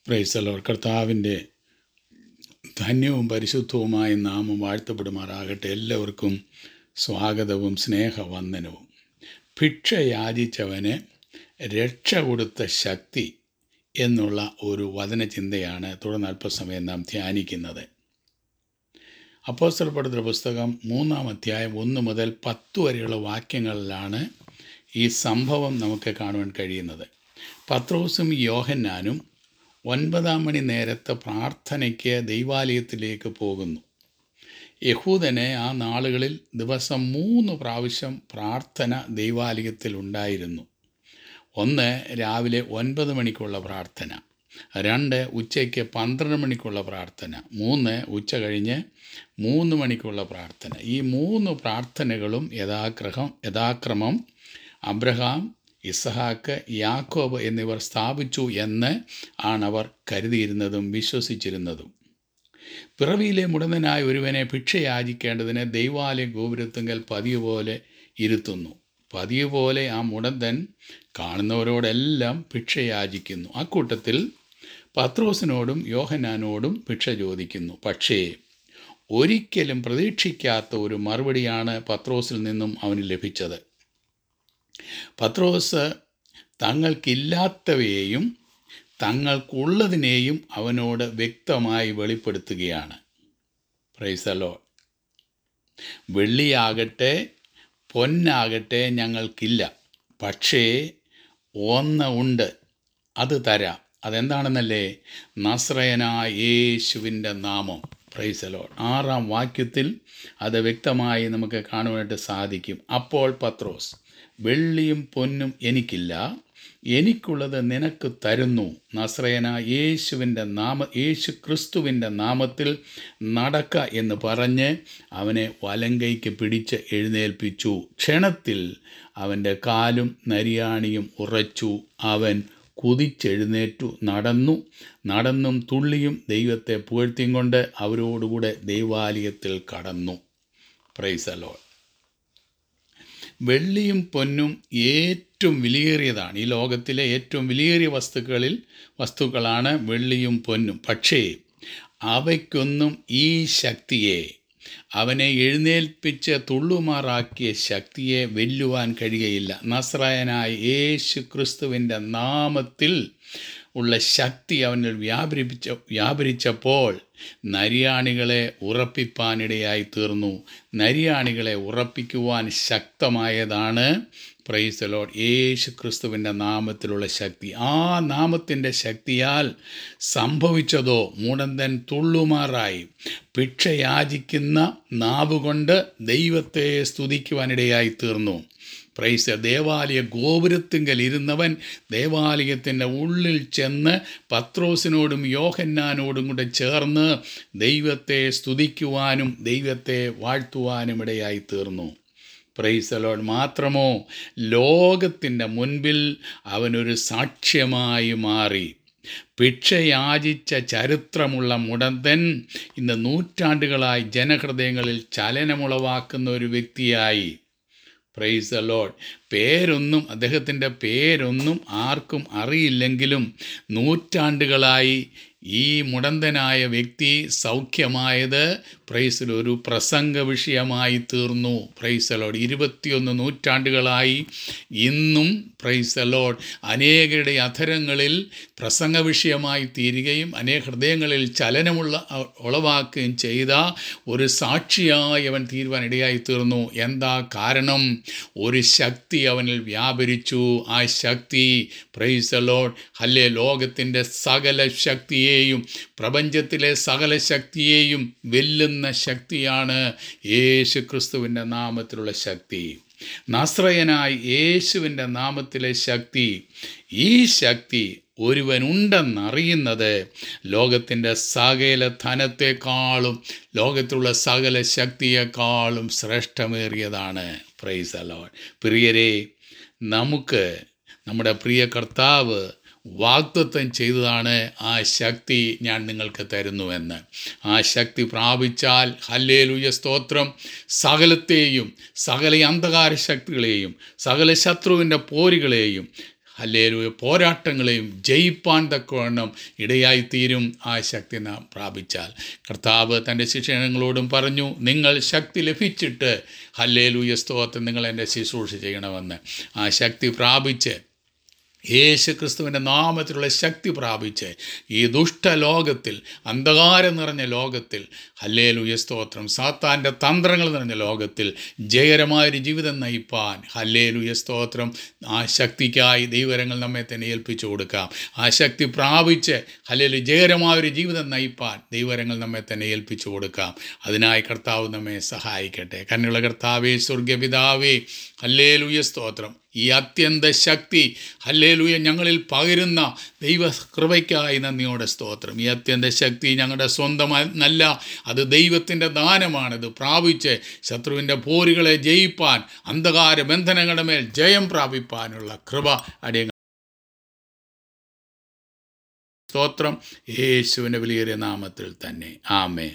പ്രൈസലോർ കർത്താവിൻ്റെ ധന്യവും പരിശുദ്ധവുമായ നാമം വാഴ്ത്തപ്പെടുമാറാകട്ടെ എല്ലാവർക്കും സ്വാഗതവും സ്നേഹവന്ദനവും ഭിക്ഷ യാചിച്ചവന് രക്ഷ കൊടുത്ത ശക്തി എന്നുള്ള ഒരു വചനചിന്തയാണ് തുടർന്ന് അല്പസമയം നാം ധ്യാനിക്കുന്നത് അപ്പോസ്തലപ്പെടുത്തുന്ന പുസ്തകം മൂന്നാം അധ്യായം ഒന്ന് മുതൽ പത്ത് വരെയുള്ള വാക്യങ്ങളിലാണ് ഈ സംഭവം നമുക്ക് കാണുവാൻ കഴിയുന്നത് പത്രോസും യോഹന്നാനും ഒൻപതാം മണി നേരത്തെ പ്രാർത്ഥനയ്ക്ക് ദൈവാലയത്തിലേക്ക് പോകുന്നു യഹൂദന് ആ നാളുകളിൽ ദിവസം മൂന്ന് പ്രാവശ്യം പ്രാർത്ഥന ദൈവാലയത്തിൽ ഉണ്ടായിരുന്നു ഒന്ന് രാവിലെ ഒൻപത് മണിക്കുള്ള പ്രാർത്ഥന രണ്ട് ഉച്ചയ്ക്ക് പന്ത്രണ്ട് മണിക്കുള്ള പ്രാർത്ഥന മൂന്ന് ഉച്ച കഴിഞ്ഞ് മൂന്ന് മണിക്കുള്ള പ്രാർത്ഥന ഈ മൂന്ന് പ്രാർത്ഥനകളും യഥാഗ്രഹം യഥാക്രമം അബ്രഹാം ഇസഹാക്ക് യാക്കോബ് എന്നിവർ സ്ഥാപിച്ചു എന്ന് ആണവർ കരുതിയിരുന്നതും വിശ്വസിച്ചിരുന്നതും പിറവിയിലെ മുടന്തനായ ഒരുവനെ ഭിക്ഷ യാചിക്കേണ്ടതിന് ദൈവാലയ ഗോപുരത്തുങ്കൽ പതിവ് പോലെ ഇരുത്തുന്നു പതിവ് പോലെ ആ മുടന്തൻ കാണുന്നവരോടെല്ലാം ഭിക്ഷ യാചിക്കുന്നു അക്കൂട്ടത്തിൽ പത്രോസിനോടും യോഹനാനോടും ഭിക്ഷ ചോദിക്കുന്നു പക്ഷേ ഒരിക്കലും പ്രതീക്ഷിക്കാത്ത ഒരു മറുപടിയാണ് പത്രോസിൽ നിന്നും അവന് ലഭിച്ചത് പത്രോസ് തങ്ങൾക്കില്ലാത്തവയെയും തങ്ങൾക്കുള്ളതിനെയും അവനോട് വ്യക്തമായി വെളിപ്പെടുത്തുകയാണ് പ്രൈസലോ വെള്ളിയാകട്ടെ പൊന്നാകട്ടെ ഞങ്ങൾക്കില്ല പക്ഷേ ഒന്ന് ഉണ്ട് അത് തരാം അതെന്താണെന്നല്ലേ നസ്രയനായ യേശുവിൻ്റെ നാമം പ്രൈസലോ ആറാം വാക്യത്തിൽ അത് വ്യക്തമായി നമുക്ക് കാണുവാനായിട്ട് സാധിക്കും അപ്പോൾ പത്രോസ് വെള്ളിയും പൊന്നും എനിക്കില്ല എനിക്കുള്ളത് നിനക്ക് തരുന്നു നസ്രയന യേശുവിൻ്റെ നാമ യേശു ക്രിസ്തുവിൻ്റെ നാമത്തിൽ നടക്ക എന്ന് പറഞ്ഞ് അവനെ വലങ്കൈക്ക് പിടിച്ച് എഴുന്നേൽപ്പിച്ചു ക്ഷണത്തിൽ അവൻ്റെ കാലും നരിയാണിയും ഉറച്ചു അവൻ കുതിച്ചെഴുന്നേറ്റു നടന്നു നടന്നും തുള്ളിയും ദൈവത്തെ പുകഴ്ത്തിയും കൊണ്ട് അവരോടുകൂടെ ദൈവാലയത്തിൽ കടന്നു പ്രൈസലോ വെള്ളിയും പൊന്നും ഏറ്റവും വിലയേറിയതാണ് ഈ ലോകത്തിലെ ഏറ്റവും വിലയേറിയ വസ്തുക്കളിൽ വസ്തുക്കളാണ് വെള്ളിയും പൊന്നും പക്ഷേ അവയ്ക്കൊന്നും ഈ ശക്തിയെ അവനെ എഴുന്നേൽപ്പിച്ച് തുള്ളുമാറാക്കിയ ശക്തിയെ വെല്ലുവാൻ കഴിയുകയില്ല നസ്രായനായ യേശു ക്രിസ്തുവിൻ്റെ നാമത്തിൽ ഉള്ള ശക്തി അവനിൽ വ്യാപരിപ്പിച്ച വ്യാപരിച്ചപ്പോൾ നരിയാണികളെ ഉറപ്പിപ്പാനിടയായി തീർന്നു നരിയാണികളെ ഉറപ്പിക്കുവാൻ ശക്തമായതാണ് പ്രൈസലോഡ് യേശു ക്രിസ്തുവിൻ്റെ നാമത്തിലുള്ള ശക്തി ആ നാമത്തിൻ്റെ ശക്തിയാൽ സംഭവിച്ചതോ മുടന്തൻ തുള്ളുമാറായി ഭിക്ഷ യാചിക്കുന്ന നാവുകൊണ്ട് ദൈവത്തെ സ്തുതിക്കുവാനിടയായി തീർന്നു പ്രൈസ് ദേവാലയ ഗോപുരത്തിങ്കൽ ഇരുന്നവൻ ദേവാലയത്തിൻ്റെ ഉള്ളിൽ ചെന്ന് പത്രോസിനോടും യോഹന്നാനോടും കൂടെ ചേർന്ന് ദൈവത്തെ സ്തുതിക്കുവാനും ദൈവത്തെ വാഴ്ത്തുവാനും ഇടയായി തീർന്നു പ്രൈസലോഡ് മാത്രമോ ലോകത്തിൻ്റെ മുൻപിൽ അവനൊരു സാക്ഷ്യമായി മാറി ഭിക്ഷ യാചിച്ച ചരിത്രമുള്ള മുടന്തൻ ഇന്ന് നൂറ്റാണ്ടുകളായി ജനഹൃദയങ്ങളിൽ ചലനമുളവാക്കുന്ന ഒരു വ്യക്തിയായി പ്രൈസ് അലോഡ് പേരൊന്നും അദ്ദേഹത്തിൻ്റെ പേരൊന്നും ആർക്കും അറിയില്ലെങ്കിലും നൂറ്റാണ്ടുകളായി ഈ മുടന്തനായ വ്യക്തി സൗഖ്യമായത് പ്രൈസിൽ ഒരു പ്രസംഗ വിഷയമായി തീർന്നു പ്രൈസലോഡ് ഇരുപത്തിയൊന്ന് നൂറ്റാണ്ടുകളായി ഇന്നും പ്രൈസലോഡ് അനേകരുടെ അധരങ്ങളിൽ പ്രസംഗ വിഷയമായി തീരുകയും അനേക ഹൃദയങ്ങളിൽ ചലനമുള്ള ഉളവാക്കുകയും ചെയ്ത ഒരു സാക്ഷിയായി അവൻ തീരുവാൻ ഇടയായി തീർന്നു എന്താ കാരണം ഒരു ശക്തി അവനിൽ വ്യാപരിച്ചു ആ ശക്തി പ്രൈസലോഡ് അല്ലേ ലോകത്തിൻ്റെ സകല ശക്തിയെയും പ്രപഞ്ചത്തിലെ സകല ശക്തിയെയും വെല്ലുന്ന ശക്തിയാണ് യേശു ക്രിസ്തുവിൻ്റെ നാമത്തിലുള്ള ശക്തി നസ്രയനായി യേശുവിൻ്റെ നാമത്തിലെ ശക്തി ഈ ശക്തി ഒരുവനുണ്ടെന്നറിയുന്നത് ലോകത്തിൻ്റെ സകല ധനത്തെക്കാളും ലോകത്തിലുള്ള സകല ശക്തിയെക്കാളും ശ്രേഷ്ഠമേറിയതാണ് പ്രൈസ് അലോൺ പ്രിയരെ നമുക്ക് നമ്മുടെ പ്രിയ കർത്താവ് വാഗ്ദത്വം ചെയ്തതാണ് ആ ശക്തി ഞാൻ നിങ്ങൾക്ക് തരുന്നുവെന്ന് ആ ശക്തി പ്രാപിച്ചാൽ ഹല്ലേലൂയ സ്തോത്രം സകലത്തെയും സകല അന്ധകാര ശക്തികളെയും സകല ശത്രുവിൻ്റെ പോരുകളെയും ഹല്ലേലൂയ പോരാട്ടങ്ങളെയും ജയിപ്പാൻ തക്കവണ്ണം ഇടയായിത്തീരും ആ ശക്തി നാം പ്രാപിച്ചാൽ കർത്താവ് തൻ്റെ ശിക്ഷണങ്ങളോടും പറഞ്ഞു നിങ്ങൾ ശക്തി ലഭിച്ചിട്ട് ഹല്ലേലൂയ സ്തോത്രം നിങ്ങൾ എൻ്റെ ശുശ്രൂഷ ചെയ്യണമെന്ന് ആ ശക്തി പ്രാപിച്ച് യേശു ക്രിസ്തുവിൻ്റെ നാമത്തിലുള്ള ശക്തി പ്രാപിച്ച് ഈ ദുഷ്ടലോകത്തിൽ അന്ധകാരം നിറഞ്ഞ ലോകത്തിൽ ഹല്ലേലൂയ സ്തോത്രം സാത്താൻ്റെ തന്ത്രങ്ങൾ നിറഞ്ഞ ലോകത്തിൽ ജയകരമായൊരു ജീവിതം നയിപ്പാൻ ഹല്ലേലൂയ സ്തോത്രം ആ ശക്തിക്കായി ദൈവരങ്ങൾ നമ്മെ തന്നെ ഏൽപ്പിച്ചു കൊടുക്കാം ആ ശക്തി പ്രാപിച്ച് ഹല്ലേലു ജയകരമായൊരു ജീവിതം നയിപ്പാൻ ദൈവരങ്ങൾ നമ്മെ തന്നെ ഏൽപ്പിച്ചു കൊടുക്കാം അതിനായി കർത്താവ് നമ്മെ സഹായിക്കട്ടെ കന്നുള്ള കർത്താവേ സ്വർഗപിതാവേ ഹല്ലേലൂയ സ്തോത്രം ഈ അത്യന്ത ശക്തി ഹല്ലേലൂയ ഞങ്ങളിൽ പകരുന്ന ദൈവ കൃപയ്ക്കായി നന്ദിയോടെ സ്തോത്രം ഈ അത്യന്ത ശക്തി ഞങ്ങളുടെ സ്വന്തമല്ല അത് ദൈവത്തിൻ്റെ ദാനമാണ് ഇത് പ്രാപിച്ച് ശത്രുവിൻ്റെ പോരുകളെ ജയിപ്പാൻ അന്ധകാര ബന്ധനങ്ങളുടെ മേൽ ജയം പ്രാപിപ്പാനുള്ള കൃപ അടിയ സ്തോത്രം യേശുവിൻ്റെ വലിയ നാമത്തിൽ തന്നെ ആമേ